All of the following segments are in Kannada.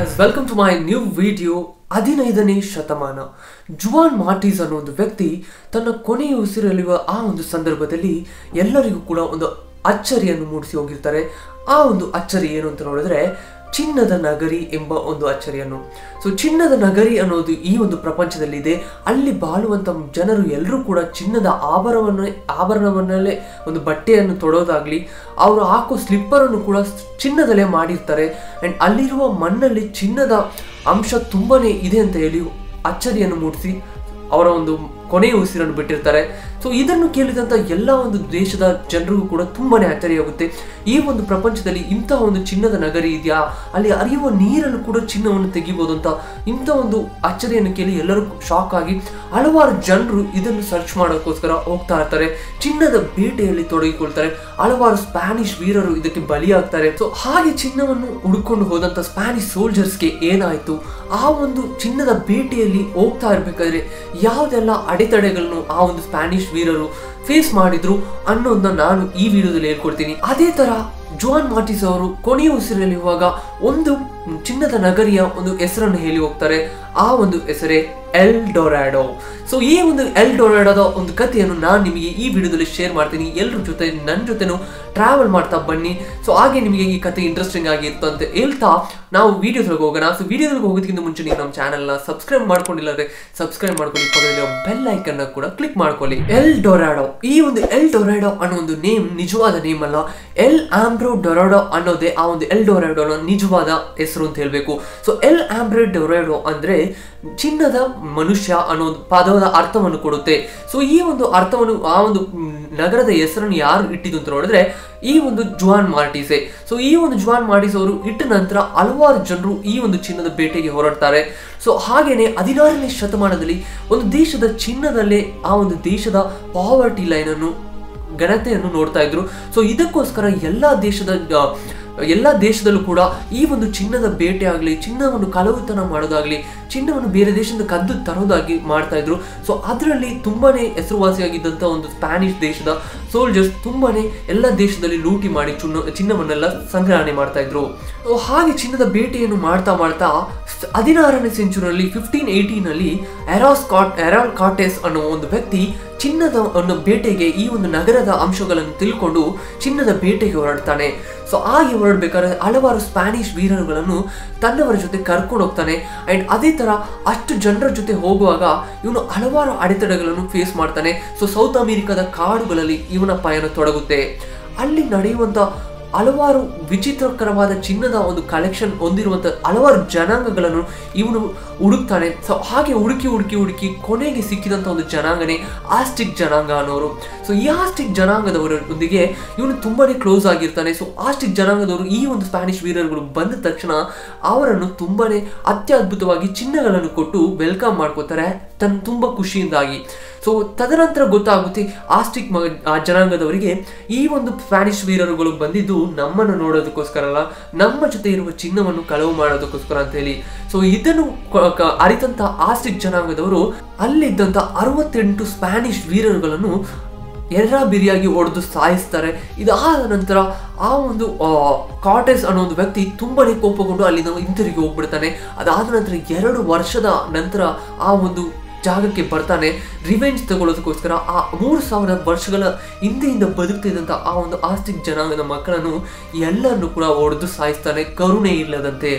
guys welcome to my new video ಹದಿನೈದನೇ ಶತಮಾನ ಜುವಾನ್ ಮಾರ್ಟಿಸ್ ಅನ್ನೋ ಒಂದು ವ್ಯಕ್ತಿ ತನ್ನ ಕೊನೆಯ ಉಸಿರಲಿರುವ ಆ ಒಂದು ಸಂದರ್ಭದಲ್ಲಿ ಎಲ್ಲರಿಗೂ ಕೂಡ ಒಂದು ಅಚ್ಚರಿಯನ್ನು ಮೂಡಿಸಿ ಹೋಗಿರ್ತಾರೆ ಆ ಒಂದು ಅಚ್ಚರಿ ಏನು ಅಂತ ನೋಡಿದ್ರೆ ಚಿನ್ನದ ನಗರಿ ಎಂಬ ಒಂದು ಅಚ್ಚರಿಯನ್ನು ಸೊ ಚಿನ್ನದ ನಗರಿ ಅನ್ನೋದು ಈ ಒಂದು ಪ್ರಪಂಚದಲ್ಲಿದೆ ಅಲ್ಲಿ ಬಾಳುವಂತ ಜನರು ಎಲ್ಲರೂ ಕೂಡ ಚಿನ್ನದ ಆಭರಣವನ್ನೇ ಆಭರಣವನ್ನಲ್ಲೇ ಒಂದು ಬಟ್ಟೆಯನ್ನು ತೊಡೋದಾಗ್ಲಿ ಅವರು ಹಾಕೋ ಸ್ಲಿಪ್ಪರನ್ನು ಕೂಡ ಚಿನ್ನದಲ್ಲೇ ಮಾಡಿರ್ತಾರೆ ಅಂಡ್ ಅಲ್ಲಿರುವ ಮಣ್ಣಲ್ಲಿ ಚಿನ್ನದ ಅಂಶ ತುಂಬಾನೇ ಇದೆ ಅಂತ ಹೇಳಿ ಅಚ್ಚರಿಯನ್ನು ಮೂಡಿಸಿ ಅವರ ಒಂದು ಕೊನೆಯ ಉಸಿರನ್ನು ಬಿಟ್ಟಿರ್ತಾರೆ ಸೊ ಇದನ್ನು ಕೇಳಿದಂತ ಎಲ್ಲ ಒಂದು ದೇಶದ ಜನರಿಗೂ ಕೂಡ ತುಂಬಾನೇ ಅಚ್ಚರಿಯಾಗುತ್ತೆ ಈ ಒಂದು ಪ್ರಪಂಚದಲ್ಲಿ ಇಂತಹ ಒಂದು ಚಿನ್ನದ ನಗರಿ ಇದೆಯಾ ಅಲ್ಲಿ ಹರಿಯುವ ನೀರನ್ನು ಕೂಡ ಚಿನ್ನವನ್ನು ತೆಗಿಬೋದು ಅಂತ ಇಂಥ ಒಂದು ಅಚ್ಚರಿಯನ್ನು ಕೇಳಿ ಎಲ್ಲರೂ ಶಾಕ್ ಆಗಿ ಹಲವಾರು ಜನರು ಇದನ್ನು ಸರ್ಚ್ ಮಾಡೋಕ್ಕೋಸ್ಕರ ಹೋಗ್ತಾ ಇರ್ತಾರೆ ಚಿನ್ನದ ಬೇಟೆಯಲ್ಲಿ ತೊಡಗಿಕೊಳ್ತಾರೆ ಹಲವಾರು ಸ್ಪ್ಯಾನಿಷ್ ವೀರರು ಇದಕ್ಕೆ ಬಲಿಯಾಗ್ತಾರೆ ಸೊ ಹಾಗೆ ಚಿನ್ನವನ್ನು ಹುಡುಕೊಂಡು ಹೋದಂತ ಸ್ಪ್ಯಾನಿಷ್ ಸೋಲ್ಜರ್ಸ್ಗೆ ಏನಾಯ್ತು ಆ ಒಂದು ಚಿನ್ನದ ಬೇಟೆಯಲ್ಲಿ ಹೋಗ್ತಾ ಇರ್ಬೇಕಾದ್ರೆ ಯಾವುದೆಲ್ಲ ಅಡೆತಡೆಗಳನ್ನು ಆ ಒಂದು ಸ್ಪ್ಯಾನಿಷ್ ವೀರರು ಫೇಸ್ ಮಾಡಿದ್ರು ಅನ್ನೋದನ್ನ ನಾನು ಈ ವಿಡಿಯೋದಲ್ಲಿ ಹೇಳ್ಕೊಡ್ತೀನಿ ಅದೇ ತರ ಜೋನ್ ಮಾರ್ಟಿಸ್ ಅವರು ಕೊನೆಯ ಉಸಿರಲ್ಲಿರುವಾಗ ಒಂದು ಚಿನ್ನದ ನಗರಿಯ ಒಂದು ಹೆಸರನ್ನು ಹೇಳಿ ಹೋಗ್ತಾರೆ ಆ ಒಂದು ಹೆಸರೇ ಎಲ್ ಡೊರಾಡೋ ಸೊ ಈ ಒಂದು ಎಲ್ ಡೊರಾಡೋದ ಒಂದು ಕಥೆಯನ್ನು ನಾನು ನಿಮಗೆ ಈ ವಿಡಿಯೋದಲ್ಲಿ ಶೇರ್ ಮಾಡ್ತೀನಿ ಎಲ್ಲರ ಜೊತೆ ನನ್ನ ಜೊತೆನೂ ಟ್ರಾವೆಲ್ ಮಾಡ್ತಾ ಬನ್ನಿ ಸೊ ಹಾಗೆ ನಿಮಗೆ ಈ ಕತೆ ಇಂಟ್ರೆಸ್ಟಿಂಗ್ ಆಗಿತ್ತು ಅಂತ ಹೇಳ್ತಾ ನಾವು ವಿಡಿಯೋದ್ರಿಗೆ ಹೋಗೋಣ ಸೊ ವಿಡಿಯೋದ್ರಿಗೆ ಹೋಗೋದಕ್ಕಿಂತ ಮುಂಚೆ ನೀವು ನಮ್ಮ ಚಾನಲ್ನ ಸಬ್ಸ್ಕ್ರೈಬ್ ಮಾಡ್ಕೊಂಡಿಲ್ಲ ಅಂದ್ರೆ ಸಬ್ಸ್ಕ್ರೈಬ್ ಮಾಡ್ಕೊಳ್ಳಿ ಪಕ್ಕದಲ್ಲಿ ಬೆಲ್ ಐಕನ್ ಕೂಡ ಕ್ಲಿಕ್ ಮಾಡ್ಕೊಳ್ಳಿ ಎಲ್ ಡೊರಾಡೋ ಈ ಒಂದು ಎಲ್ ಡೊರಾಡೋ ಅನ್ನೋ ಒಂದು ನೇಮ್ ನಿಜವಾದ ನೇಮ್ ಅಲ್ಲ ಎಲ್ ಆಂಬ್ರೋ ಡೊರಾಡೋ ಅನ್ನೋದೇ ಆ ಒಂದು ಎಲ್ ಡೊರಾಡೋನ ನಿಜವಾದ ಹೆಸರು ಅಂತ ಹೇಳ್ಬೇಕು ಸೊ ಎಲ್ ಆಂಬ್ರೋ ಡೊರಾಡೋ ಅಂದ್ರೆ ಚಿನ್ನದ ಮನುಷ್ಯ ಅನ್ನೋ ಒಂದು ಪದದ ಅರ್ಥವನ್ನು ಕೊಡುತ್ತೆ ಸೊ ಈ ಒಂದು ಅರ್ಥವನ್ನು ಆ ಒಂದು ಮ್, ನಗರದ ಹೆಸರನ್ನು ಯಾರು ಇಟ್ಟಿದ್ದು ಅಂತ ನೋಡಿದ್ರೆ ಈ ಒಂದು ಜುವಾನ್ ಮಾರ್ಟಿಸೆ ಸೊ ಈ ಒಂದು ಜುವಾನ್ ಮಾರ್ಟಿಸ್ ಅವರು ಇಟ್ಟ ನಂತರ ಹಲವಾರು ಜನರು ಈ ಒಂದು ಚಿನ್ನದ ಬೇಟೆಗೆ ಹೊರಡ್ತಾರೆ ಸೊ ಹಾಗೇನೆ ಹದಿನಾರನೇ ಶತಮಾನದಲ್ಲಿ ಒಂದು ದೇಶದ ಚಿನ್ನದಲ್ಲೇ ಆ ಒಂದು ದೇಶದ ಪಾವರ್ಟಿ ಲೈನ್ ಅನ್ನು ಘನತೆಯನ್ನು ನೋಡ್ತಾ ಇದ್ರು ಸೊ ಇದಕ್ಕೋಸ್ಕರ ಎಲ್ಲ ದೇಶದ ಆ, ಎಲ್ಲ ದೇಶದಲ್ಲೂ ಕೂಡ ಈ ಒಂದು ಚಿನ್ನದ ಬೇಟೆ ಆಗಲಿ ಚಿನ್ನವನ್ನು ಕಳವುತನ ಮಾಡೋದಾಗ್ಲಿ ಚಿನ್ನವನ್ನು ಬೇರೆ ದೇಶದಿಂದ ಕದ್ದು ತರೋದಾಗಿ ಮಾಡ್ತಾ ಇದ್ರು ಸೊ ಅದರಲ್ಲಿ ತುಂಬಾನೇ ಹೆಸರುವಾಸಿಯಾಗಿದ್ದಂಥ ಒಂದು ಸ್ಪ್ಯಾನಿಷ್ ದೇಶದ ಸೋಲ್ಜರ್ಸ್ ತುಂಬಾನೇ ಎಲ್ಲ ದೇಶದಲ್ಲಿ ಲೂಟಿ ಮಾಡಿ ಚಿನ್ನ ಚಿನ್ನವನ್ನೆಲ್ಲ ಸಂಗ್ರಹಣೆ ಮಾಡ್ತಾ ಇದ್ರು ಸೊ ಹಾಗೆ ಚಿನ್ನದ ಬೇಟೆಯನ್ನು ಮಾಡ್ತಾ ಮಾಡ್ತಾ ಸ್- ಹದಿನಾರನೇ ಸೆಂಚುರಿಯಲ್ಲಿ ಫಿಫ್ಟೀನ್ ಏಯ್ಟೀನಲ್ಲಿ ಎರಾಸ್ ಕಾಟ್ ಎರಾಲ್ ಕಾಟೆಸ್ ಅನ್ನೋ ಒಂದು ವ್ಯಕ್ತಿ ಚಿನ್ನದ ಒಂದು ಬೇಟೆಗೆ ಈ ಒಂದು ನಗರದ ಅಂಶಗಳನ್ನು ತಿಳ್ಕೊಂಡು ಚಿನ್ನದ ಬೇಟೆಗೆ ಹೊರಡ್ತಾನೆ ಸೊ ಹಾಗೆ ಹೊರಡ್ಬೇಕಾದ್ರೆ ಹಲವಾರು ಸ್ಪ್ಯಾನಿಷ್ ವೀರರುಗಳನ್ನು ತನ್ನವರ ಜೊತೆ ಕರ್ಕೊಂಡು ಹೋಗ್ತಾನೆ ಅಂಡ್ ಅದೇ ತರ ಅಷ್ಟು ಜನರ ಜೊತೆ ಹೋಗುವಾಗ ಇವನು ಹಲವಾರು ಅಡೆತಡೆಗಳನ್ನು ಫೇಸ್ ಮಾಡ್ತಾನೆ ಸೊ ಸೌತ್ ಅಮೆರಿಕದ ಕಾಡುಗಳಲ್ಲಿ ಇವನ ಪಯಣ ತೊಡಗುತ್ತೆ ಅಲ್ಲಿ ನಡೆಯುವಂತ ಹಲವಾರು ವಿಚಿತ್ರಕರವಾದ ಚಿನ್ನದ ಒಂದು ಕಲೆಕ್ಷನ್ ಹೊಂದಿರುವಂತ ಹಲವಾರು ಜನಾಂಗಗಳನ್ನು ಇವನು ಹುಡುಕ್ತಾನೆ ಸೊ ಹಾಗೆ ಹುಡುಕಿ ಹುಡುಕಿ ಹುಡುಕಿ ಕೊನೆಗೆ ಸಿಕ್ಕಿದಂತ ಒಂದು ಜನಾಂಗನೇ ಆಸ್ಟಿಕ್ ಜನಾಂಗ ಅನ್ನೋರು ಸೊ ಈ ಆಸ್ಟಿಕ್ ಜನಾಂಗದವರೊಂದಿಗೆ ಇವನು ತುಂಬಾನೇ ಕ್ಲೋಸ್ ಆಗಿರ್ತಾನೆ ಸೊ ಆಸ್ಟಿಕ್ ಜನಾಂಗದವರು ಈ ಒಂದು ಸ್ಪ್ಯಾನಿಷ್ ವೀರರುಗಳು ಬಂದ ತಕ್ಷಣ ಅವರನ್ನು ತುಂಬಾನೇ ಅತ್ಯದ್ಭುತವಾಗಿ ಚಿನ್ನಗಳನ್ನು ಕೊಟ್ಟು ವೆಲ್ಕಮ್ ಮಾಡ್ಕೋತಾರೆ ತನ್ನ ತುಂಬಾ ಖುಷಿಯಿಂದಾಗಿ ಸೊ ತದನಂತರ ಗೊತ್ತಾಗುತ್ತೆ ಆಸ್ಟಿಕ್ ಮ ಆ ಜನಾಂಗದವರಿಗೆ ಈ ಒಂದು ಸ್ಪ್ಯಾನಿಷ್ ವೀರರುಗಳು ಬಂದಿದ್ದು ನಮ್ಮನ್ನು ನೋಡೋದಕ್ಕೋಸ್ಕರ ಅಲ್ಲ ನಮ್ಮ ಜೊತೆ ಇರುವ ಚಿನ್ನವನ್ನು ಕಳವು ಮಾಡೋದಕ್ಕೋಸ್ಕರ ಅಂತ ಹೇಳಿ ಸೊ ಇದನ್ನು ಕ- ಕ- ಅರಿತಂತ ಆಸ್ಟಿಕ್ ಜನಾಂಗದವರು ಅಲ್ಲಿದ್ದಂತ ಅರವತ್ತೆಂಟು ಸ್ಪ್ಯಾನಿಷ್ ವೀರರುಗಳನ್ನು ಎರ್ರ ಬಿರಿಯಾಗಿ ಹೊಡೆದು ಸಾಯಿಸ್ತಾರೆ ಇದಾದ ನಂತರ ಆ ಒಂದು ಕಾಟೇಸ್ ಅನ್ನೋ ಒಂದು ವ್ಯಕ್ತಿ ತುಂಬಾನೇ ಕೋಪಗೊಂಡು ಅಲ್ಲಿಂದ ಹಿಂತಿರುಗಿ ಹೋಗ್ಬಿಡ್ತಾನೆ ಅದಾದ ನಂತರ ಎರಡು ವರ್ಷದ ನಂತರ ಆ ಒಂದು ಜಾಗಕ್ಕೆ ಬರ್ತಾನೆ ರಿವೆಂಜ್ ತಗೊಳ್ಳೋದಕ್ಕೋಸ್ಕರ ಆ ಮೂರು ಸಾವಿರ ವರ್ಷಗಳ ಹಿಂದೆಯಿಂದ ಬದುಕ್ತಿದ್ದಂಥ ಆ ಒಂದು ಆಸ್ತಿಕ್ ಜನಾಂಗದ ಮಕ್ಕಳನ್ನು ಎಲ್ಲರನ್ನು ಕೂಡ ಹೊಡೆದು ಸಾಯಿಸ್ತಾನೆ ಕರುಣೆ ಇಲ್ಲದಂತೆ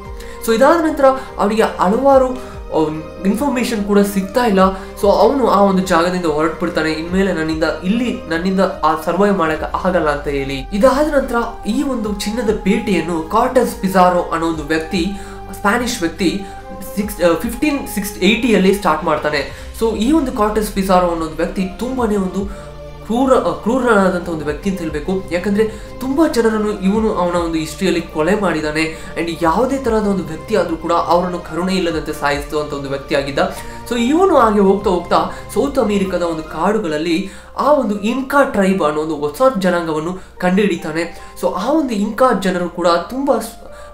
ಸೊ ಇದಾದ ನಂತರ ಅವನಿಗೆ ಹಲವಾರು ಇನ್ಫಾರ್ಮೇಶನ್ ಕೂಡ ಸಿಗ್ತಾ ಇಲ್ಲ ಸೊ ಅವನು ಆ ಒಂದು ಜಾಗದಿಂದ ಹೊರಟ್ಬಿಡ್ತಾನೆ ಇನ್ಮೇಲೆ ನನ್ನಿಂದ ಇಲ್ಲಿ ನನ್ನಿಂದ ಆ ಸರ್ವೈವ್ ಮಾಡಕ್ಕೆ ಆಗಲ್ಲ ಅಂತ ಹೇಳಿ ಇದಾದ ನಂತರ ಈ ಒಂದು ಚಿನ್ನದ ಬೇಟೆಯನ್ನು ಕಾರ್ಟಸ್ ಪಿಜಾರೋ ಅನ್ನೋ ಒಂದು ವ್ಯಕ್ತಿ ಸ್ಪ್ಯಾನಿಷ್ ವ್ಯಕ್ತಿ ಸಿಕ್ಸ್ ಫಿಫ್ಟೀನ್ ಸಿಕ್ಸ್ ಏಯ್ಟಿಯಲ್ಲಿ ಸ್ಟಾರ್ಟ್ ಮಾಡ್ತಾನೆ ಸೊ ಈ ಒಂದು ಕಾರ್ಟಸ್ ಪಿಜಾರೋ ಅನ್ನೋ ಒಂದು ವ್ಯಕ್ತಿ ತುಂಬಾನೇ ಒಂದು ಕ್ರೂರ ಕ್ರೂರನಾದಂಥ ಒಂದು ವ್ಯಕ್ತಿ ಅಂತ ಹೇಳಬೇಕು ಯಾಕಂದ್ರೆ ತುಂಬಾ ಜನರನ್ನು ಇವನು ಅವನ ಒಂದು ಹಿಸ್ಟ್ರಿಯಲ್ಲಿ ಕೊಲೆ ಮಾಡಿದ್ದಾನೆ ಅಂಡ್ ಯಾವುದೇ ತರಹದ ಒಂದು ವ್ಯಕ್ತಿ ಆದ್ರೂ ಕೂಡ ಅವರನ್ನು ಕರುಣೆ ಇಲ್ಲದಂತೆ ಸಾಯಿಸುವಂತ ಒಂದು ವ್ಯಕ್ತಿ ಆಗಿದ್ದ ಸೊ ಇವನು ಹಾಗೆ ಹೋಗ್ತಾ ಹೋಗ್ತಾ ಸೌತ್ ಅಮೆರಿಕದ ಒಂದು ಕಾಡುಗಳಲ್ಲಿ ಆ ಒಂದು ಇನ್ಕಾ ಟ್ರೈಬ್ ಅನ್ನೋ ಒಂದು ಹೊಸ ಜನಾಂಗವನ್ನು ಕಂಡುಹಿಡಿತಾನೆ ಸೊ ಆ ಒಂದು ಇನ್ಕಾ ಜನರು ಕೂಡ ತುಂಬಾ ಸ್-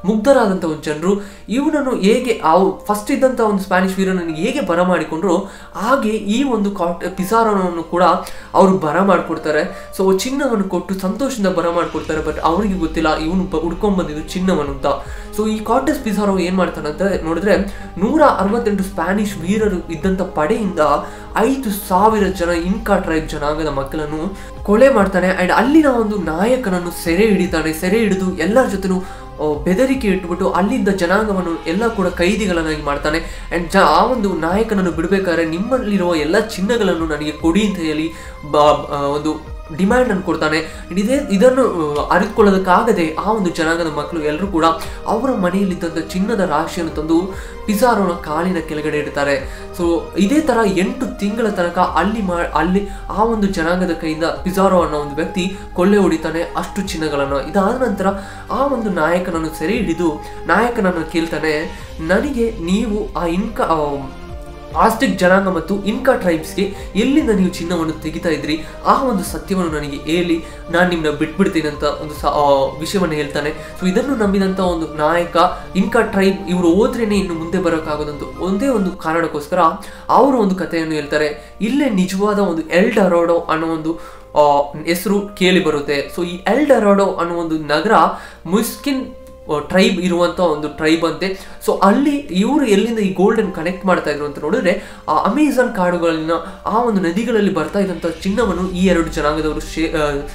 ಮುಗ್ಧರಾದಂಥ ಒಂದು ಜನರು ಇವನನ್ನು ಹೇಗೆ ಅವು ಫಸ್ಟ್ ಇದ್ದಂಥ ಒಂದು ಸ್ಪ್ಯಾನಿಷ್ ವೀರನನ್ನು ಹೇಗೆ ಬರ ಮಾಡಿಕೊಂಡ್ರು ಹಾಗೆ ಈ ಒಂದು ಕಾಟ್ ಪಿಸಾರನನ್ನು ಕೂಡ ಅವರು ಬರ ಮಾಡಿಕೊಡ್ತಾರೆ ಸೊ ಚಿನ್ನವನ್ನು ಕೊಟ್ಟು ಸಂತೋಷದಿಂದ ಬರ ಮಾಡಿಕೊಡ್ತಾರೆ ಬಟ್ ಅವನಿಗೆ ಗೊತ್ತಿಲ್ಲ ಇವನು ಹುಡ್ಕೊಂಡ್ ಬಂದಿದ್ದು ಚಿನ್ನವನ್ನು ಅಂತ ಸೊ ಈ ಕಾಟಸ್ ಪಿಸಾರೋ ಏನ್ ಮಾಡ್ತಾನೆ ಅಂತ ನೋಡಿದ್ರೆ ನೂರ ಅರವತ್ತೆಂಟು ಸ್ಪ್ಯಾನಿಷ್ ವೀರರು ಇದ್ದಂಥ ಪಡೆಯಿಂದ ಐದು ಸಾವಿರ ಜನ ಇನ್ಕಾ ಟ್ರೈಬ್ ಜನಾಂಗದ ಮಕ್ಕಳನ್ನು ಕೊಲೆ ಮಾಡ್ತಾನೆ ಅಂಡ್ ಅಲ್ಲಿನ ಒಂದು ನಾಯಕನನ್ನು ಸೆರೆ ಹಿಡಿತಾನೆ ಸೆರೆ ಹಿಡಿದು ಎಲ್ಲರ ಜೊತೆನೂ ಆ, ಬೆದರಿಕೆ ಇಟ್ಬಿಟ್ಟು ಅಲ್ಲಿದ್ದ ಜನಾಂಗವನ್ನು ಎಲ್ಲ ಕೂಡ ಕೈದಿಗಳನ್ನಾಗಿ ಮಾಡ್ತಾನೆ ಅಂಡ್ ಜ ಆ ಒಂದು ನಾಯಕನನ್ನು ಬಿಡಬೇಕಾದ್ರೆ ನಿಮ್ಮಲ್ಲಿರುವ ಎಲ್ಲ ಚಿನ್ನಗಳನ್ನು ನನಗೆ ಕೊಡಿ ಅಂತ ಹೇಳಿ ಬ ಆ, ಒಂದು ಡಿಮ್ಯಾಂಡ್ ಅನ್ನು ಕೊಡ್ತಾನೆ ಇದೇ ಇದನ್ನು ಆ, ಅರಿತುಕೊಳ್ಳೋದಕ್ಕಾಗದೆ ಆ ಒಂದು ಜನಾಂಗದ ಮಕ್ಕಳು ಎಲ್ಲರೂ ಕೂಡ ಅವರ ಮನೆಯಲ್ಲಿದ್ದಂಥ ಚಿನ್ನದ ರಾಶಿಯನ್ನು ತಂದು ಪಿಸಾರೋನ ಕಾಲಿನ ಕೆಳಗಡೆ ಇಡ್ತಾರೆ ಸೊ ಇದೇ ತರ ಎಂಟು ತಿಂಗಳ ತನಕ ಅಲ್ಲಿ ಮಾ ಅಲ್ಲಿ ಆ ಒಂದು ಜನಾಂಗದ ಕೈಯಿಂದ ಪಿಸಾರೋ ಅನ್ನೋ ಒಂದು ವ್ಯಕ್ತಿ ಕೊಳ್ಳೆ ಹೊಡಿತಾನೆ ಅಷ್ಟು ಚಿನ್ನಗಳನ್ನು ಇದಾದ ನಂತರ ಆ ಒಂದು ನಾಯಕನನ್ನು ಸೆರೆ ಹಿಡಿದು ನಾಯಕನನ್ನು ಕೇಳ್ತಾನೆ ನನಗೆ ನೀವು ಆ ಇನ್ಕ ಆ, ಆಸ್ಟಿಕ್ ಜನಾಂಗ ಮತ್ತು ಇನ್ಕಾ ಟ್ರೈಬ್ಸ್ಗೆ ಎಲ್ಲಿಂದ ನೀವು ಚಿನ್ನವನ್ನು ತೆಗಿತಾ ಇದ್ರಿ ಆ ಒಂದು ಸತ್ಯವನ್ನು ನನಗೆ ಹೇಳಿ ನಾನು ನಿಮ್ಮನ್ನ ಬಿಟ್ಬಿಡ್ತೀನಿ ಅಂತ ಒಂದು ಸ ಆ, ವಿಷಯವನ್ನು ಹೇಳ್ತಾನೆ ಸೊ ಇದನ್ನು ನಂಬಿದಂಥ ಒಂದು ನಾಯಕ ಇನ್ಕಾ ಟ್ರೈಬ್ ಇವರು ಹೋದ್ರೇನೆ ಇನ್ನು ಮುಂದೆ ಬರೋಕ್ಕಾಗೋದಂತ ಒಂದೇ ಒಂದು ಕಾರಣಕ್ಕೋಸ್ಕರ ಅವರು ಒಂದು ಕಥೆಯನ್ನು ಹೇಳ್ತಾರೆ ಇಲ್ಲೇ ನಿಜವಾದ ಒಂದು ಎಲ್ ಡರೋಡೋ ಅನ್ನೋ ಒಂದು ಹೆಸರು ಕೇಳಿ ಬರುತ್ತೆ ಸೊ ಈ ಎಲ್ ಡರೋಡೋ ಅನ್ನೋ ಒಂದು ನಗರ ಮುಸ್ಕಿನ್ ಟ್ರೈಬ್ ಇರುವಂತ ಒಂದು ಟ್ರೈಬ್ ಅಂತೆ ಸೊ ಅಲ್ಲಿ ಇವರು ಎಲ್ಲಿಂದ ಈ ಗೋಲ್ಡನ್ ಕನೆಕ್ಟ್ ಮಾಡ್ತಾ ಇದ್ರು ಅಂತ ನೋಡಿದ್ರೆ ಆ ಅಮೆಝಾನ್ ಕಾಡುಗಳನ್ನ ಆ ಒಂದು ನದಿಗಳಲ್ಲಿ ಬರ್ತಾ ಇದ್ದಂಥ ಚಿನ್ನವನ್ನು ಈ ಎರಡು ಜನಾಂಗದವರು ಶೇ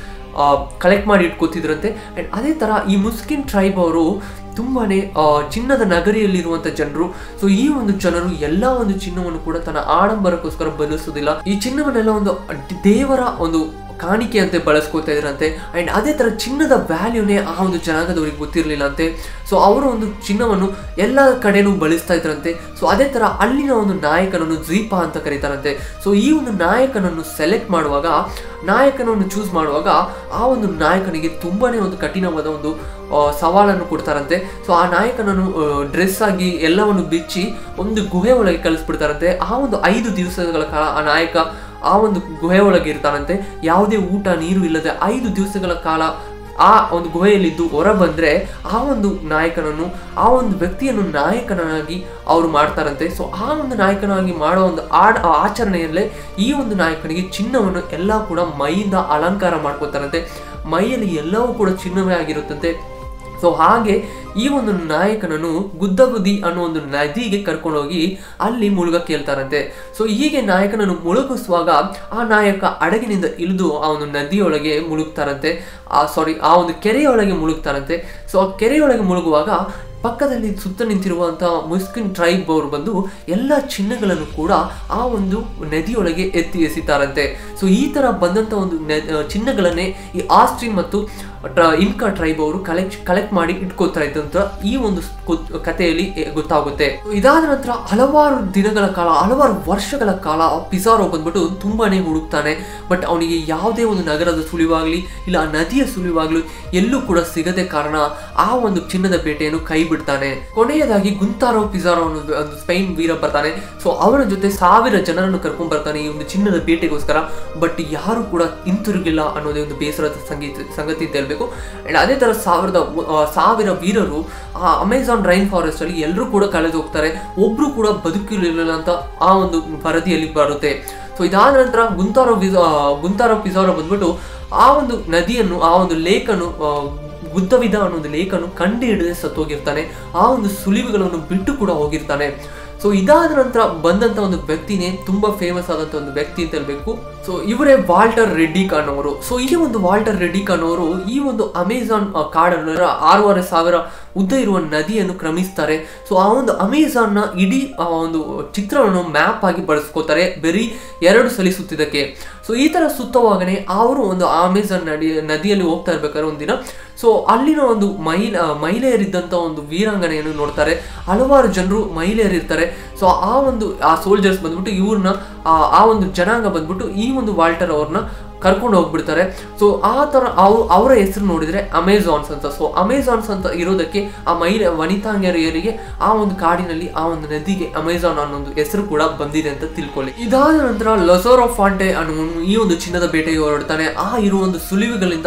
ಕಲೆಕ್ಟ್ ಮಾಡಿ ಇಟ್ಕೋತಿದ್ರಂತೆ ಅಂಡ್ ಅದೇ ತರ ಈ ಮುಸ್ಕಿನ್ ಟ್ರೈಬ್ ಅವರು ತುಂಬಾನೇ ಆ, ಚಿನ್ನದ ನಗರಿಯಲ್ಲಿರುವಂತ ಜನರು ಸೊ ಈ ಒಂದು ಜನರು ಎಲ್ಲಾ ಒಂದು ಚಿನ್ನವನ್ನು ಕೂಡ ತನ್ನ ಆಡಂಬರಕ್ಕೋಸ್ಕರ ಬಳಸೋದಿಲ್ಲ ಈ ಚಿನ್ನವನ್ನೆಲ್ಲ ಒಂದು ದೇವರ ಒಂದು ಕಾಣಿಕೆ ಅಂತೆ ಬಳಸ್ಕೋತಾ ಇದ್ರಂತೆ ಅಂಡ್ ಅದೇ ತರ ಚಿನ್ನದ ವ್ಯಾಲ್ಯೂನೇ ಆ ಒಂದು ಜನಾಂಗದವರಿಗೆ ಗೊತ್ತಿರಲಿಲ್ಲ ಅಂತೆ ಸೊ ಅವರು ಒಂದು ಚಿನ್ನವನ್ನು ಎಲ್ಲ ಕಡೆನೂ ಬಳಸ್ತಾ ಇದ್ರಂತೆ ಸೊ ಅದೇ ತರ ಅಲ್ಲಿನ ಒಂದು ನಾಯಕನನ್ನು ದ್ವೀಪ ಅಂತ ಕರೀತಾರಂತೆ ಸೊ ಈ ಒಂದು ನಾಯಕನನ್ನು ಸೆಲೆಕ್ಟ್ ಮಾಡುವಾಗ ನಾಯಕನನ್ನು ಚೂಸ್ ಮಾಡುವಾಗ ಆ ಒಂದು ನಾಯಕನಿಗೆ ತುಂಬಾನೇ ಒಂದು ಕಠಿಣವಾದ ಒಂದು ಆ, ಸವಾಲನ್ನು ಕೊಡ್ತಾರಂತೆ ಸೊ ಆ ನಾಯಕನನ್ನು ಡ್ರೆಸ್ ಆಗಿ ಎಲ್ಲವನ್ನು ಬಿಚ್ಚಿ ಒಂದು ಗುಹೆ ಒಳಗೆ ಕಳಿಸ್ಬಿಡ್ತಾರಂತೆ ಆ ಒಂದು ಐದು ದಿವಸಗಳ ಕಾಲ ಆ ನಾಯಕ ಆ ಒಂದು ಗುಹೆ ಒಳಗೆ ಇರ್ತಾನಂತೆ ಯಾವುದೇ ಊಟ ನೀರು ಇಲ್ಲದೆ ಐದು ದಿವಸಗಳ ಕಾಲ ಆ ಒಂದು ಗುಹೆಯಲ್ಲಿದ್ದು ಹೊರ ಬಂದ್ರೆ ಆ ಒಂದು ನಾಯಕನನ್ನು ಆ ಒಂದು ವ್ಯಕ್ತಿಯನ್ನು ನಾಯಕನಾಗಿ ಅವರು ಮಾಡ್ತಾರಂತೆ ಸೊ ಆ ಒಂದು ನಾಯಕನಾಗಿ ಮಾಡೋ ಒಂದು ಆಡ್ ಆ ಆಚರಣೆಯಲ್ಲೇ ಈ ಒಂದು ನಾಯಕನಿಗೆ ಚಿನ್ನವನ್ನು ಎಲ್ಲ ಕೂಡ ಮೈಯಿಂದ ಅಲಂಕಾರ ಮಾಡ್ಕೋತಾರಂತೆ ಮೈಯಲ್ಲಿ ಎಲ್ಲವೂ ಕೂಡ ಚಿನ್ನವೇ ಆಗಿರುತ್ತಂತೆ ಸೊ ಹಾಗೆ ಈ ಒಂದು ನಾಯಕನನ್ನು ಗುದ್ದಗುದಿ ಅನ್ನೋ ಒಂದು ನದಿಗೆ ಕರ್ಕೊಂಡೋಗಿ ಅಲ್ಲಿ ಮುಳುಗಕ್ಕೆ ಹೇಳ್ತಾರಂತೆ ಸೊ ಹೀಗೆ ನಾಯಕನನ್ನು ಮುಳುಗಿಸುವಾಗ ಆ ನಾಯಕ ಹಡಗಿನಿಂದ ಇಳಿದು ಆ ಒಂದು ನದಿಯೊಳಗೆ ಮುಳುಗ್ತಾರಂತೆ ಆ ಸಾರಿ ಆ ಒಂದು ಕೆರೆಯೊಳಗೆ ಮುಳುಗ್ತಾರಂತೆ ಸೊ ಆ ಕೆರೆಯೊಳಗೆ ಮುಳುಗುವಾಗ ಪಕ್ಕದಲ್ಲಿ ಸುತ್ತ ನಿಂತಿರುವಂತಹ ಮುಸ್ಲಿಂ ಟ್ರೈಬ್ ಅವರು ಬಂದು ಎಲ್ಲ ಚಿನ್ನಗಳನ್ನು ಕೂಡ ಆ ಒಂದು ನದಿಯೊಳಗೆ ಎತ್ತಿ ಎಸಿತಾರಂತೆ ಸೊ ಈ ತರ ಬಂದಂತ ಒಂದು ನೆ- ಆ, ಚಿನ್ನಗಳನ್ನೇ ಈ ಆಸ್ಟ್ರಿನ್ ಮತ್ತು ಟ್ರ- ಇನ್ಕಾ ಟ್ರೈಬ್ ಅವರು ಕಲೆಕ್ಟ್ ಕಲೆಕ್ಟ್ ಮಾಡಿ ಇಟ್ಕೋತಾ ಇದ್ದಂತ ಈ ಒಂದು ಸ್- ಗೊತ್- ಕಥೆಯಲ್ಲಿ ಎ- ಗೊತ್ತಾಗುತ್ತೆ ಇದಾದ ನಂತರ ಹಲವಾರು ದಿನಗಳ ಕಾಲ ಹಲವಾರು ವರ್ಷಗಳ ಕಾಲ ಪಿಸಾರೋ ಬಂದ್ಬಿಟ್ಟು ತುಂಬಾನೇ ಹುಡುಕ್ತಾನೆ ಬಟ್ ಅವನಿಗೆ ಯಾವುದೇ ಒಂದು ನಗರದ ಸುಳಿವಾಗ್ಲಿ ಇಲ್ಲ ಆ ನದಿಯ ಸುಳಿವಾಗ್ಲಿ ಎಲ್ಲೂ ಕೂಡ ಸಿಗದೆ ಕಾರಣ ಆ ಒಂದು ಚಿನ್ನದ ಬೇಟೆಯನ್ನು ಕೈ ಬಿಡ್ತಾನೆ ಕೊನೆಯದಾಗಿ ಗುಂತಾರೋ ಪಿಸಾರೋ ಅನ್ನೋ ಒಂದು ಸ್ಪೈನ್ ವೀರ ಬರ್ತಾನೆ ಸೊ ಅವನ ಜೊತೆ ಸಾವಿರ ಜನರನ್ನು ಕರ್ಕೊಂಡ್ ಬರ್ತಾನೆ ಈ ಒಂದು ಚಿನ್ನದ ಬೇಟೆಗೋಸ್ಕರ ಬಟ್ ಯಾರು ಕೂಡ ಹಿಂತಿರುಗಿಲ್ಲ ಅನ್ನೋದೇ ಒಂದು ಬೇಸರದ ಸಂಗೀತ ಸಂಗತಿ ಅಂತ ಹೇಳ್ಬೇಕು ಅಂಡ್ ಅದೇ ತರ ಸಾವಿರದ ಆ, ಸಾವಿರ ವೀರರು ಆ ಅಮೆಝಾನ್ ರೈನ್ ಫಾರೆಸ್ಟ್ ಅಲ್ಲಿ ಎಲ್ಲರೂ ಕೂಡ ಕಳೆದು ಹೋಗ್ತಾರೆ ಒಬ್ರು ಕೂಡ ಬದುಕಿರಲಿಲ್ಲ ಅಂತ ಆ ಒಂದು ವರದಿಯಲ್ಲಿ ಬರುತ್ತೆ ಸೊ ಇದಾದ ನಂತರ ಗುಂತಾರೋ ವಿಸ- ಆ, ಗುಂತಾರೋ ಪಿಸಾರೋ ಬಂದ್ಬಿಟ್ಟು ಆ ಒಂದು ನದಿಯನ್ನು ಆ ಒಂದು ಲೇಕನ್ನು ಆ, ಬುದ್ಧವಿದ ಅನ್ನೋ ಒಂದು ಲೇಖನು ಕಂಡು ಹಿಡದೆ ಸತ್ತೋಗಿರ್ತಾನೆ ಆ ಒಂದು ಸುಳಿವುಗಳನ್ನು ಬಿಟ್ಟು ಕೂಡ ಹೋಗಿರ್ತಾನೆ ಸೊ ಇದಾದ ನಂತರ ಬಂದಂತ ಒಂದು ವ್ಯಕ್ತಿನೇ ತುಂಬಾ ಫೇಮಸ್ ಆದಂತ ಒಂದು ವ್ಯಕ್ತಿ ಅಂತ ಹೇಳ್ಬೇಕು ಸೊ ಇವರೇ ವಾಲ್ಟರ್ ರೆಡ್ಡಿ ಖಾನ್ ಅವರು ಸೊ ಈ ಒಂದು ವಾಲ್ಟರ್ ರೆಡ್ಡಿ ಖಾನ್ ಅವರು ಈ ಒಂದು ಅಮೆಝಾನ್ ಆ, ಕಾಡನ್ನು ಆರೂವರೆ ಸಾವಿರ ಉದ್ದ ಇರುವ ನದಿಯನ್ನು ಕ್ರಮಿಸ್ತಾರೆ ಸೊ ಆ ಒಂದು ಅಮೆಝಾನ್ ನ ಇಡೀ ಆ ಒಂದು ಚಿತ್ರವನ್ನು ಮ್ಯಾಪ್ ಆಗಿ ಬಳಸ್ಕೋತಾರೆ ಬರೀ ಎರಡು ಸಲ ಸುತ್ತಿದ್ದಕ್ಕೆ ಸೊ ಈ ತರ ಸುತ್ತವಾಗನೆ ಅವರು ಒಂದು ಅಮೆಝಾನ್ ನದಿ ನದಿಯಲ್ಲಿ ಹೋಗ್ತಾ ಇರ್ಬೇಕಾದ್ರೆ ಒಂದಿನ ಸೊ ಅಲ್ಲಿನ ಒಂದು ಮಹಿಳ ಮಹಿಳೆಯರಿದ್ದಂಥ ಒಂದು ವೀರಾಂಗನೆಯನ್ನು ನೋಡ್ತಾರೆ ಹಲವಾರು ಜನರು ಮಹಿಳೆಯರಿರ್ತಾರೆ ಸೊ ಆ ಒಂದು ಆ ಸೋಲ್ಜರ್ಸ್ ಬಂದ್ಬಿಟ್ಟು ಇವ್ರನ್ನ ಆ- ಆ ಒಂದು ಜನಾಂಗ ಬಂದ್ಬಿಟ್ಟು ಈ ಒಂದು ವಾಲ್ಟರ್ ಅವ್ರನ್ನ ಕರ್ಕೊಂಡು ಹೋಗ್ಬಿಡ್ತಾರೆ ಸೊ ಆ ಥರ ಅವ್ ಅವರ ಹೆಸರು ನೋಡಿದ್ರೆ ಅಮೆಝಾನ್ಸ್ ಅಂತ ಸೊ ಅಮೆಝಾನ್ಸ್ ಅಂತ ಇರೋದಕ್ಕೆ ಆ ಮಹಿಳೆ ವನಿತಾಂಗರಿಯರಿಗೆ ಆ ಒಂದು ಕಾಡಿನಲ್ಲಿ ಆ ಒಂದು ನದಿಗೆ ಅಮೆಝಾನ್ ಅನ್ನೋ ಒಂದು ಹೆಸರು ಕೂಡ ಬಂದಿದೆ ಅಂತ ತಿಳ್ಕೊಳ್ಳಿ ಇದಾದ ನಂತರ ಲೊಸೋರೋ ಫಾಂಟೆ ಅನ್ನೋ ಈ ಒಂದು ಚಿನ್ನದ ಬೇಟೆಗೆ ಹೊರಡ್ತಾನೆ ಆ ಇರುವ ಒಂದು ಸುಳಿವುಗಳಿಂದ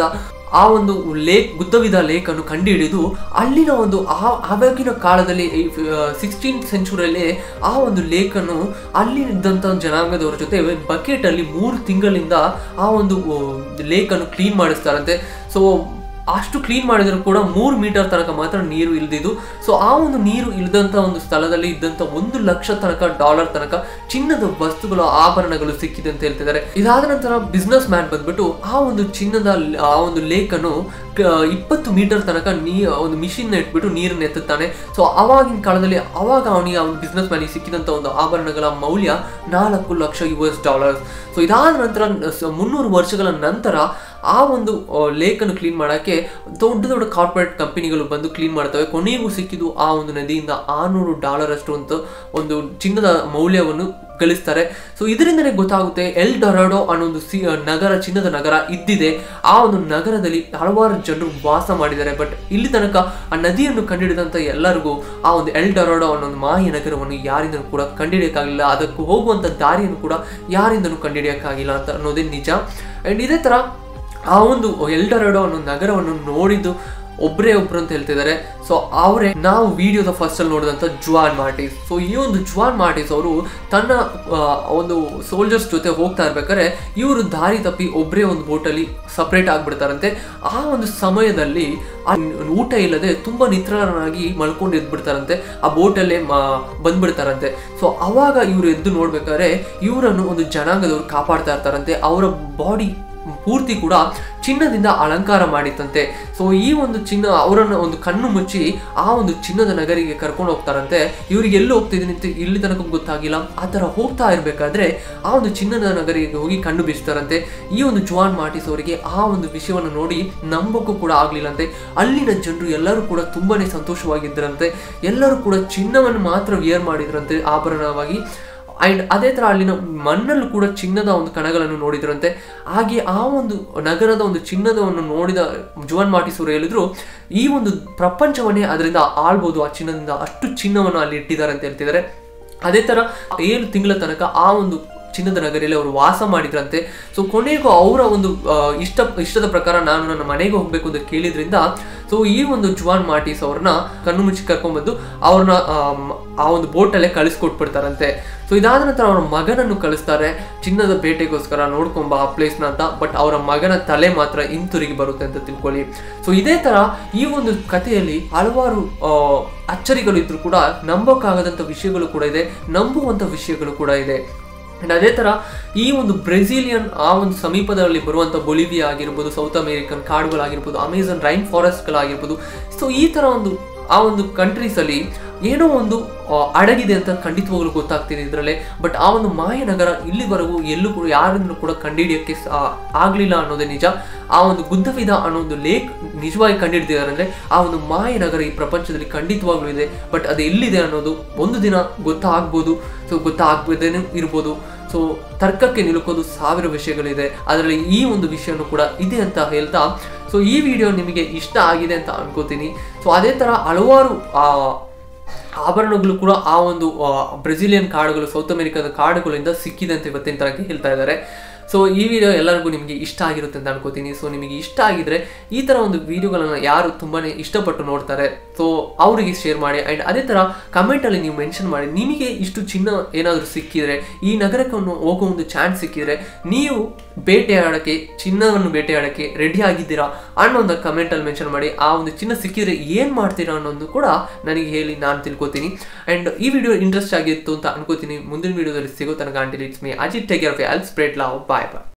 ಆ ಒಂದು ಲೇಕ್ ಗುದ್ದವಿದ ಲೇಕ್ ಅನ್ನು ಕಂಡುಹಿಡಿದು ಅಲ್ಲಿನ ಒಂದು ಆ ಆವಾಗಿನ ಕಾಲದಲ್ಲಿ ಸಿಕ್ಸ್ಟೀನ್ ಸೆಂಚುರಿಯಲ್ಲಿ ಆ ಒಂದು ಲೇಕ್ ಅನ್ನು ಅಲ್ಲಿ ಇದ್ದಂಥ ಜನಾಂಗದವರ ಜೊತೆ ಬಕೆಟ್ ಅಲ್ಲಿ ಮೂರು ತಿಂಗಳಿಂದ ಆ ಒಂದು ಲೇಕ್ ಅನ್ನು ಕ್ಲೀನ್ ಮಾಡಿಸ್ತಾರಂತೆ ಸೊ ಅಷ್ಟು ಕ್ಲೀನ್ ಮಾಡಿದ್ರು ಕೂಡ ಮೂರು ಮೀಟರ್ ತನಕ ಮಾತ್ರ ನೀರು ಇಲ್ದಿದ್ದು ಸೊ ಆ ಒಂದು ನೀರು ಇಲ್ದಂತ ಒಂದು ಸ್ಥಳದಲ್ಲಿ ಇದ್ದಂತ ಒಂದು ಲಕ್ಷ ತನಕ ಡಾಲರ್ ತನಕ ಚಿನ್ನದ ವಸ್ತುಗಳು ಆಭರಣಗಳು ಸಿಕ್ಕಿದೆ ಅಂತ ಹೇಳ್ತಿದ್ದಾರೆ ಇದಾದ ನಂತರ ಬಿಸ್ನೆಸ್ ಮ್ಯಾನ್ ಬಂದ್ಬಿಟ್ಟು ಆ ಒಂದು ಚಿನ್ನದ ಲ್- ಆ ಒಂದು ಲೇಕ್ ಅನ್ನು ಕ- ಇಪ್ಪತ್ತು ಮೀಟರ್ ತನಕ ನೀ ಒಂದು ಮಿಷಿನ್ ಇಟ್ಬಿಟ್ಟು ನೀರನ್ನು ಎತ್ತುತ್ತಾನೆ ಸೊ ಅವಾಗಿನ ಕಾಲದಲ್ಲಿ ಅವಾಗ ಅವನಿಗೆ ಅವನ ಬಿಸ್ನೆಸ್ ಮ್ಯಾನಿಗೆ ಸಿಕ್ಕಿದಂತ ಒಂದು ಆಭರಣಗಳ ಮೌಲ್ಯ ನಾಲ್ಕು ಲಕ್ಷ ಯು ಎಸ್ ಡಾಲರ್ಸ್ ಸೊ ಇದಾದ ನಂತರ ಸ- ಮುನ್ನೂರು ವರ್ಷಗಳ ನಂತರ ಆ ಒಂದು ಲೇಕನ್ನು ಕ್ಲೀನ್ ಮಾಡೋಕ್ಕೆ ದೊಡ್ಡ ದೊಡ್ಡ ಕಾರ್ಪೊರೇಟ್ ಕಂಪನಿಗಳು ಬಂದು ಕ್ಲೀನ್ ಮಾಡ್ತವೆ ಕೊನೆಗೂ ಸಿಕ್ಕಿದ್ದು ಆ ಒಂದು ನದಿಯಿಂದ ಆರುನೂರು ಡಾಲರ್ ಅಷ್ಟು ಅಂತ ಒಂದು ಚಿನ್ನದ ಮೌಲ್ಯವನ್ನು ಗಳಿಸ್ತಾರೆ ಸೊ ಇದರಿಂದನೇ ಗೊತ್ತಾಗುತ್ತೆ ಎಲ್ ಡೊರಾಡೋ ಅನ್ನೋ ಒಂದು ಸಿ ನಗರ ಚಿನ್ನದ ನಗರ ಇದ್ದಿದೆ ಆ ಒಂದು ನಗರದಲ್ಲಿ ಹಲವಾರು ಜನರು ವಾಸ ಮಾಡಿದ್ದಾರೆ ಬಟ್ ಇಲ್ಲಿ ತನಕ ಆ ನದಿಯನ್ನು ಕಂಡುಹಿಡಿದಂಥ ಎಲ್ಲರಿಗೂ ಆ ಒಂದು ಎಲ್ ಡೊರಾಡೋ ಅನ್ನೋ ಒಂದು ಮಾಯ ನಗರವನ್ನು ಯಾರಿಂದನೂ ಕೂಡ ಕಂಡುಹಿಡಿಯೋಕ್ಕಾಗಿಲ್ಲ ಅದಕ್ಕೂ ಹೋಗುವಂಥ ದಾರಿಯನ್ನು ಕೂಡ ಯಾರಿಂದನೂ ಕಂಡುಹಿಡಿಯೋಕ್ಕಾಗಿಲ್ಲ ಅಂತ ಅನ್ನೋದೇ ನಿಜ ಆ್ಯಂಡ್ ಇದೇ ಥರ ಆ ಒಂದು ಎಲ್ಡರಡೋ ಅನ್ನೋ ನಗರವನ್ನು ನೋಡಿದ್ದು ಒಬ್ಬರೇ ಒಬ್ರು ಅಂತ ಹೇಳ್ತಿದ್ದಾರೆ ಸೊ ಅವರೇ ನಾವು ವಿಡಿಯೋದ ಫಸ್ಟ್ ಅಲ್ಲಿ ನೋಡಿದಂಥ ಜುವಾನ್ ಮಾರ್ಟಿಸ್ ಸೊ ಈ ಒಂದು ಜುವಾನ್ ಮಾರ್ಟಿಸ್ ಅವರು ತನ್ನ ಆ, ಒಂದು ಸೋಲ್ಜರ್ಸ್ ಜೊತೆ ಹೋಗ್ತಾ ಇರ್ಬೇಕಾದ್ರೆ ಇವರು ದಾರಿ ತಪ್ಪಿ ಒಬ್ಬರೇ ಒಂದು ಬೋಟಲ್ಲಿ ಸಪ್ರೇಟ್ ಆಗಿಬಿಡ್ತಾರಂತೆ ಆ ಒಂದು ಸಮಯದಲ್ಲಿ ಆ ಊಟ ಇಲ್ಲದೆ ತುಂಬಾ ನಿತ್ರನಾಗಿ ಮಲ್ಕೊಂಡು ಎದ್ಬಿಡ್ತಾರಂತೆ ಆ ಬೋಟಲ್ಲೇ ಬಂದ್ಬಿಡ್ತಾರಂತೆ ಸೊ ಅವಾಗ ಇವರು ಎದ್ದು ನೋಡ್ಬೇಕಾದ್ರೆ ಇವರನ್ನು ಒಂದು ಜನಾಂಗದವರು ಕಾಪಾಡ್ತಾ ಇರ್ತಾರಂತೆ ಅವರ ಬಾಡಿ ಪೂರ್ತಿ ಕೂಡ ಚಿನ್ನದಿಂದ ಅಲಂಕಾರ ಮಾಡಿತ್ತಂತೆ ಸೊ ಈ ಒಂದು ಚಿನ್ನ ಅವರನ್ನು ಒಂದು ಕಣ್ಣು ಮುಚ್ಚಿ ಆ ಒಂದು ಚಿನ್ನದ ನಗರಿಗೆ ಕರ್ಕೊಂಡು ಹೋಗ್ತಾರಂತೆ ಇವ್ರಿಗೆ ಎಲ್ಲಿ ಹೋಗ್ತಿದ್ದೀನಿ ಅಂತ ಇಲ್ಲಿ ತನಕ ಗೊತ್ತಾಗಿಲ್ಲ ಆ ಥರ ಹೋಗ್ತಾ ಇರಬೇಕಾದ್ರೆ ಆ ಒಂದು ಚಿನ್ನದ ನಗರಿಗೆ ಹೋಗಿ ಕಣ್ಣು ಬೀಸ್ತಾರಂತೆ ಈ ಒಂದು ಜುವಾನ್ ಮಾರ್ಟಿಸ್ ಅವರಿಗೆ ಆ ಒಂದು ವಿಷಯವನ್ನು ನೋಡಿ ನಂಬಕ್ಕೂ ಕೂಡ ಆಗ್ಲಿಲ್ಲಂತೆ ಅಲ್ಲಿನ ಜನರು ಎಲ್ಲರೂ ಕೂಡ ತುಂಬಾನೇ ಸಂತೋಷವಾಗಿದ್ದರಂತೆ ಎಲ್ಲರೂ ಕೂಡ ಚಿನ್ನವನ್ನು ಮಾತ್ರ ವಿಯರ್ ಮಾಡಿದ್ರಂತೆ ಆಭರಣವಾಗಿ ಅಂಡ್ ಅದೇ ತರ ಅಲ್ಲಿನ ಮಣ್ಣಲ್ಲೂ ಕೂಡ ಚಿನ್ನದ ಒಂದು ಕಣಗಳನ್ನು ನೋಡಿದ್ರಂತೆ ಹಾಗೆ ಆ ಒಂದು ನಗರದ ಒಂದು ಚಿನ್ನದವನ್ನು ನೋಡಿದ ಜುವನ್ ಮಾರ್ಟಿಸ್ ಅವರು ಹೇಳಿದ್ರು ಈ ಒಂದು ಪ್ರಪಂಚವನ್ನೇ ಅದರಿಂದ ಆಳ್ಬೋದು ಆ ಚಿನ್ನದಿಂದ ಅಷ್ಟು ಚಿನ್ನವನ್ನು ಅಲ್ಲಿ ಇಟ್ಟಿದ್ದಾರೆ ಅಂತ ಹೇಳ್ತಿದ್ದಾರೆ ಅದೇ ತರ ಏಳು ತಿಂಗಳ ತನಕ ಆ ಒಂದು ಚಿನ್ನದ ನಗರಿಯಲ್ಲಿ ಅವರು ವಾಸ ಮಾಡಿದ್ರಂತೆ ಸೊ ಕೊನೆಗೂ ಅವರ ಒಂದು ಆ, ಇಷ್ಟ ಇಷ್ಟದ ಪ್ರಕಾರ ನಾನು ನನ್ನ ಮನೆಗೆ ಹೋಗ್ಬೇಕು ಅಂತ ಕೇಳಿದ್ರಿಂದ ಸೊ ಈ ಒಂದು ಜುವಾನ್ ಮಾರ್ಟಿಸ್ ಅವ್ರನ್ನ ಕಣ್ಣು ಮುಚ್ಚಿ ಕರ್ಕೊಂಡ್ಬಂದು ಅವ್ರನ್ನ ಆಮ್, ಆ ಒಂದು ಬೋಟಲ್ಲೇ ಕಳಿಸ್ಕೊಟ್ಬಿಡ್ತಾರಂತೆ ಸೊ ಇದಾದ ನಂತರ ಅವರ ಮಗನನ್ನು ಕಳಿಸ್ತಾರೆ ಚಿನ್ನದ ಬೇಟೆಗೋಸ್ಕರ ನೋಡ್ಕೊಂಬ ಆ ಪ್ಲೇಸ್ನ ಅಂತ ಬಟ್ ಅವರ ಮಗನ ತಲೆ ಮಾತ್ರ ಹಿಂತಿರುಗಿ ಬರುತ್ತೆ ಅಂತ ತಿಳ್ಕೊಳ್ಳಿ ಸೊ ಇದೇ ತರ ಈ ಒಂದು ಕಥೆಯಲ್ಲಿ ಹಲವಾರು ಆ, ಅಚ್ಚರಿಗಳು ಇದ್ರೂ ಕೂಡ ನಂಬೋಕ್ಕಾಗದಂಥ ವಿಷಯಗಳು ಕೂಡ ಇದೆ ನಂಬುವಂಥ ವಿಷಯಗಳು ಕೂಡ ಇದೆ ಅಂಡ್ ಅದೇ ತರ ಈ ಒಂದು ಬ್ರೆಜಿಲಿಯನ್ ಆ ಒಂದು ಸಮೀಪದಲ್ಲಿ ಬರುವಂಥ ಬೊಲಿವಿಯಾ ಆಗಿರ್ಬೋದು ಸೌತ್ ಅಮೇರಿಕನ್ ಕಾಡುಗಳಾಗಿರ್ಬೋದು ಅಮೆಝಾನ್ ರೈನ್ ಫಾರೆಸ್ಟ್ಗಳಾಗಿರ್ಬೋದು ಸೊ ಈ ತರ ಒಂದು ಆ ಒಂದು ಕಂಟ್ರೀಸ್ ಅಲ್ಲಿ ಏನೋ ಒಂದು ಆ, ಅಡಗಿದೆ ಅಂತ ಖಂಡಿತವಾಗ್ಲೂ ಗೊತ್ತಾಗ್ತಿದೆ ಇದರಲ್ಲೇ ಬಟ್ ಆ ಒಂದು ಮಾಯ ನಗರ ಇಲ್ಲಿವರೆಗೂ ಎಲ್ಲೂ ಕೂಡ ಯಾರಿಂದಲೂ ಕೂಡ ಕಂಡುಹಿಡಿಯೋಕ್ಕೆ ಸಾ- ಆಗ್ಲಿಲ್ಲ ಅನ್ನೋದೇ ನಿಜ ಆ ಒಂದು ಗುದ್ದವಿದ ಅನ್ನೋ ಒಂದು ಲೇಕ್ ನಿಜವಾಗಿ ಕಂಡುಹಿಡಿದಿದ್ದಾರೆ ಅಂದ್ರೆ ಆ ಒಂದು ಮಾಯ ನಗರ ಈ ಪ್ರಪಂಚದಲ್ಲಿ ಖಂಡಿತವಾಗ್ಲೂ ಇದೆ ಬಟ್ ಅದು ಎಲ್ಲಿದೆ ಅನ್ನೋದು ಒಂದು ದಿನ ಗೊತ್ತಾಗ್ಬೋದು ಸೊ ಗೊತ್ತಾಗ್ಬೋದೇನೆ ಇರ್ಬೋದು ಸೊ ತರ್ಕಕ್ಕೆ ನಿಲುಕೋದು ಸಾವಿರ ವಿಷಯಗಳಿದೆ ಅದರಲ್ಲಿ ಈ ಒಂದು ವಿಷಯನೂ ಕೂಡ ಇದೆ ಅಂತ ಹೇಳ್ತಾ ಸೊ ಈ ವಿಡಿಯೋ ನಿಮಗೆ ಇಷ್ಟ ಆಗಿದೆ ಅಂತ ಅನ್ಕೋತೀನಿ ಸೊ ಅದೇ ಥರ ಹಲವಾರು ಆ, ಆಭರಣಗಳು ಕೂಡ ಆ ಒಂದು ಆ, ಬ್ರೆಜಿಲಿಯನ್ ಕಾಡುಗಳು ಸೌತ್ ಅಮೆರಿಕದ ಕಾಡುಗಳಿಂದ ಸಿಕ್ಕಿದೆ ಅಂತ ಇವತ್ತಿನ ತನಕ ಹೇಳ್ತಾ ಇದ್ದಾರೆ ಸೊ ಈ ವಿಡಿಯೋ ಎಲ್ಲರಿಗೂ ನಿಮಗೆ ಇಷ್ಟ ಆಗಿರುತ್ತೆ ಅಂತ ಅನ್ಕೋತೀನಿ ಸೊ ನಿಮಗೆ ಇಷ್ಟ ಆಗಿದ್ರೆ ಈ ಥರ ಒಂದು ವಿಡಿಯೋಗಳನ್ನು ಯಾರು ತುಂಬಾನೇ ಇಷ್ಟಪಟ್ಟು ನೋಡ್ತಾರೆ ಸೊ ಅವರಿಗೆ ಶೇರ್ ಮಾಡಿ ಆ್ಯಂಡ್ ಅದೇ ಥರ ಕಮೆಂಟಲ್ಲಿ ನೀವು ಮೆನ್ಷನ್ ಮಾಡಿ ನಿಮಗೆ ಇಷ್ಟು ಚಿನ್ನ ಏನಾದರೂ ಸಿಕ್ಕಿದ್ರೆ ಈ ನಗರಕ್ಕೆ ಒಂದು ಹೋಗೋ ಒಂದು ಚಾನ್ಸ್ ಸಿಕ್ಕಿದ್ರೆ ನೀವು ಬೇಟೆಯಾಡೋಕ್ಕೆ ಚಿನ್ನವನ್ನು ಬೇಟೆಯಾಡೋಕ್ಕೆ ರೆಡಿ ಆಗಿದ್ದೀರಾ ಅನ್ನೋ ಒಂದು ಕಮೆಂಟಲ್ಲಿ ಮೆನ್ಷನ್ ಮಾಡಿ ಆ ಒಂದು ಚಿನ್ನ ಸಿಕ್ಕಿದ್ರೆ ಏನು ಮಾಡ್ತೀರಾ ಅನ್ನೋದು ಕೂಡ ನನಗೆ ಹೇಳಿ ನಾನು ತಿಳ್ಕೊತೀನಿ ಆ್ಯಂಡ್ ಈ ವಿಡಿಯೋ ಇಂಟ್ರೆಸ್ಟ್ ಆಗಿತ್ತು ಅಂತ ಅನ್ಕೋತೀನಿ ಮುಂದಿನ ವಿಡಿಯೋದಲ್ಲಿ ಸಿಗೋ ತನಕ until it's me Ajith take care of all spread love bye bye